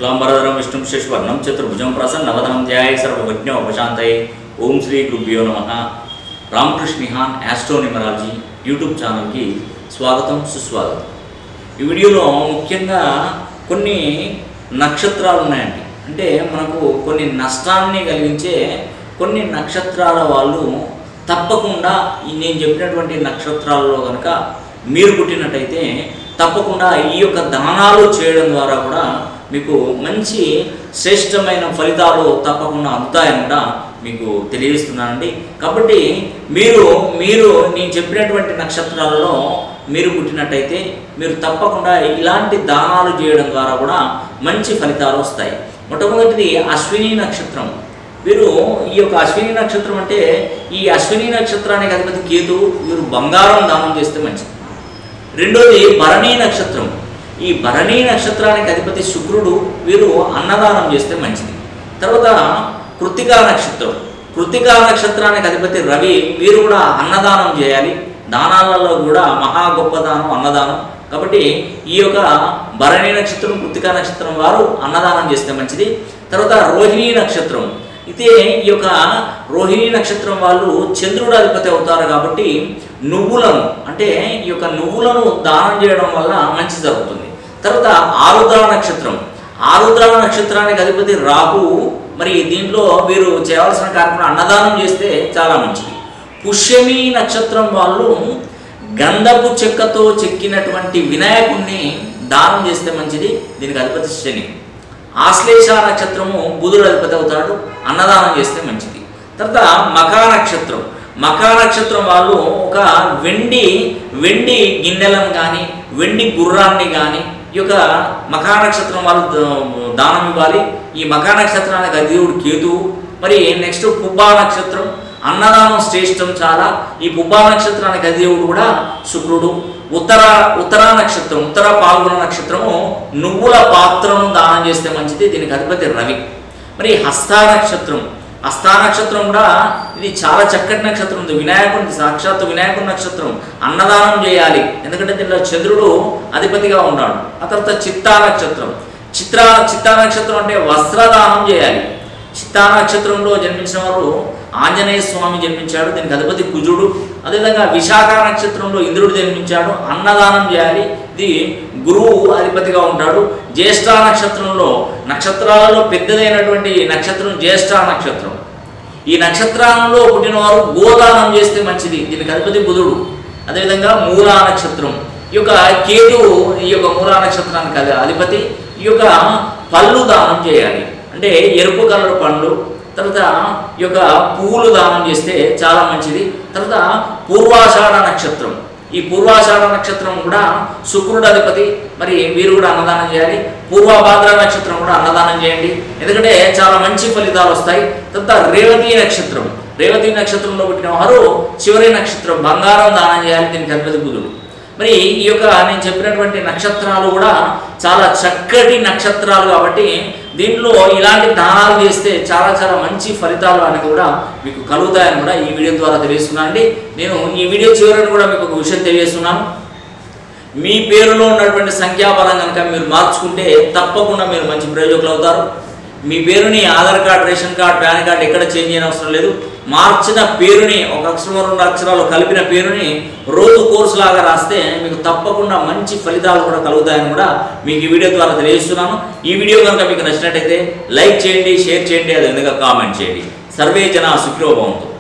శుక్లాంబరధరం విష్ణుం శశివర్ణం చతుర్భుజం ప్రసన్నవదనం ధ్యాయ సర్వజ్ఞ ఉపశాంతయే ఓం శ్రీ గురుభ్యో నమ రామకృష్ణిహాన్ ఆస్ట్రోనిమరాలజీ యూట్యూబ్ ఛానల్కి స్వాగతం సుస్వాగతం ఈ వీడియోలో ముఖ్యంగా కొన్ని నక్షత్రాలు ఉన్నాయండి అంటే మనకు కొన్ని నష్టాన్ని కలిగించే కొన్ని నక్షత్రాల వాళ్ళు తప్పకుండా ఈ నేను చెప్పినటువంటి నక్షత్రాలలో కనుక మీరు పుట్టినట్టయితే తప్పకుండా ఈ యొక్క దానాలు చేయడం ద్వారా కూడా మీకు మంచి శ్రేష్టమైన ఫలితాలు తప్పకుండా అందుతాయని కూడా మీకు తెలియజేస్తున్నానండి కాబట్టి మీరు మీరు నేను చెప్పినటువంటి నక్షత్రాలలో మీరు పుట్టినట్టయితే మీరు తప్పకుండా ఇలాంటి దానాలు చేయడం ద్వారా కూడా మంచి ఫలితాలు వస్తాయి మొట్టమొదటిది అశ్విని నక్షత్రం వీరు ఈ యొక్క అశ్విని నక్షత్రం అంటే ఈ అశ్విని నక్షత్రానికి అధిపతి కేతు వీరు బంగారం దానం చేస్తే మంచిది రెండోది భరణీ నక్షత్రం ఈ భరణీ నక్షత్రానికి అధిపతి శుక్రుడు వీరు అన్నదానం చేస్తే మంచిది తర్వాత కృతికా నక్షత్రం కృతికా నక్షత్రానికి అధిపతి రవి వీరు కూడా అన్నదానం చేయాలి దానాలలో కూడా మహా గొప్ప దానం అన్నదానం కాబట్టి ఈ యొక్క భరణి నక్షత్రం కృతికా నక్షత్రం వారు అన్నదానం చేస్తే మంచిది తర్వాత రోహిణీ నక్షత్రం అయితే ఈ యొక్క రోహిణీ నక్షత్రం వాళ్ళు చంద్రుడు అధిపతి అవుతారు కాబట్టి నువ్వులను అంటే ఈ యొక్క నువ్వులను దానం చేయడం వల్ల మంచి జరుగుతుంది తర్వాత ఆరుద్ర నక్షత్రం ఆరుద్ర నక్షత్రానికి అధిపతి రాహు మరి దీంట్లో వీరు చేయవలసిన కార్యక్రమం అన్నదానం చేస్తే చాలా మంచిది పుష్యమి నక్షత్రం వాళ్ళు గంధపు చెక్కతో చెక్కినటువంటి వినాయకుణ్ణి దానం చేస్తే మంచిది దీనికి అధిపతి శని ఆశ్లేష నక్షత్రము బుధుడు అధిపతి అవుతాడు అన్నదానం చేస్తే మంచిది తర్వాత మకా నక్షత్రం మకా నక్షత్రం వాళ్ళు ఒక వెండి వెండి గిన్నెలను కానీ వెండి గుర్రాన్ని కానీ ఈ యొక్క మకా నక్షత్రం వాళ్ళు ద- దానం ఇవ్వాలి ఈ మకా నక్షత్రానికి అధిదేవుడు కేతువు మరి నెక్స్ట్ పుబ్బా నక్షత్రం అన్నదానం శ్రేష్టం చాలా ఈ పుబ్బా నక్షత్రానికి అధిదేవుడు కూడా శుక్రుడు ఉత్తర ఉత్తర నక్షత్రం ఉత్తర పాల్గొన నక్షత్రము నువ్వుల పాత్రను దానం చేస్తే మంచిది దీనికి అధిపతి రవి మరి హస్తా నక్షత్రం హస్తా నక్షత్రం కూడా ఇది చాలా చక్కటి నక్షత్రం ఉంది వినాయకుడి సాక్షాత్తు వినాయకుడి నక్షత్రం అన్నదానం చేయాలి ఎందుకంటే దీనిలో చంద్రుడు అధిపతిగా ఉన్నాడు ఆ తర్వాత చిత్తా నక్షత్రం చిత్ర చిత్తా నక్షత్రం అంటే వస్త్రదానం చేయాలి చిత్తా నక్షత్రంలో జన్మించిన వారు ఆంజనేయ స్వామి జన్మించాడు దీనికి అధిపతి కుజుడు అదేవిధంగా విశాఖ నక్షత్రంలో ఇంద్రుడు జన్మించాడు అన్నదానం చేయాలి ఇది గురువు అధిపతిగా ఉంటాడు జ్యేష్ఠ నక్షత్రంలో నక్షత్రాలలో పెద్దదైనటువంటి నక్షత్రం జ్యేష్ఠ నక్షత్రం ఈ నక్షత్రంలో పుట్టినవారు గోదానం చేస్తే మంచిది దీనికి అధిపతి బుధుడు అదేవిధంగా మూలా నక్షత్రం ఈ యొక్క కేతువు ఈ యొక్క మూలా నక్షత్రానికి అది అధిపతి ఈ యొక్క పళ్ళు దానం చేయాలి అంటే ఎరుపు కలర్ పండ్లు తర్వాత ఈ యొక్క పువ్వులు దానం చేస్తే చాలా మంచిది తర్వాత పూర్వాషాఢ నక్షత్రం ఈ పూర్వాషాఢ నక్షత్రం కూడా శుక్రుడు అధిపతి మరి వీరు కూడా అన్నదానం చేయాలి పూర్వభాద్ర నక్షత్రం కూడా అన్నదానం చేయండి ఎందుకంటే చాలా మంచి ఫలితాలు వస్తాయి తర్వాత రేవతి నక్షత్రం రేవతి నక్షత్రంలో పుట్టిన వారు చివరి నక్షత్రం బంగారం దానం చేయాలి దీనికి అధిపతి బుధుడు మరి ఈ యొక్క నేను చెప్పినటువంటి నక్షత్రాలు కూడా చాలా చక్కటి నక్షత్రాలు కాబట్టి దీంట్లో ఇలాంటి దానాలు చేస్తే చాలా చాలా మంచి ఫలితాలు అని కూడా మీకు కలుగుతాయని కూడా ఈ వీడియో ద్వారా తెలియజేస్తున్నాను అండి నేను ఈ వీడియో చివరిని కూడా మీకు ఒక విషయం తెలియజేస్తున్నాను మీ పేరులో ఉన్నటువంటి సంఖ్యాబలం కనుక మీరు మార్చుకుంటే తప్పకుండా మీరు మంచి ప్రయోజకులు అవుతారు మీ పేరుని Aadhaar card ration card PAN card ఎక్కడ చేంజ్ చేయని అవసరం లేదు మార్చిన పేరుని ఒక అక్షరం రెండు అక్షరాలు కలిపిన పేరుని రోజు కోర్సు లాగా రాస్తే మీకు తప్పకుండా మంచి ఫలితాలు కూడా కలుగుతాయని కూడా మీకు ఈ వీడియో ద్వారా తెలియజేస్తున్నాను ఈ వీడియో కనుక మీకు నచ్చినట్టయితే లైక్ చేయండి షేర్ చేయండి అదేవిధంగా కామెంట్ చేయండి సర్వే జన సుఖినోభవంతో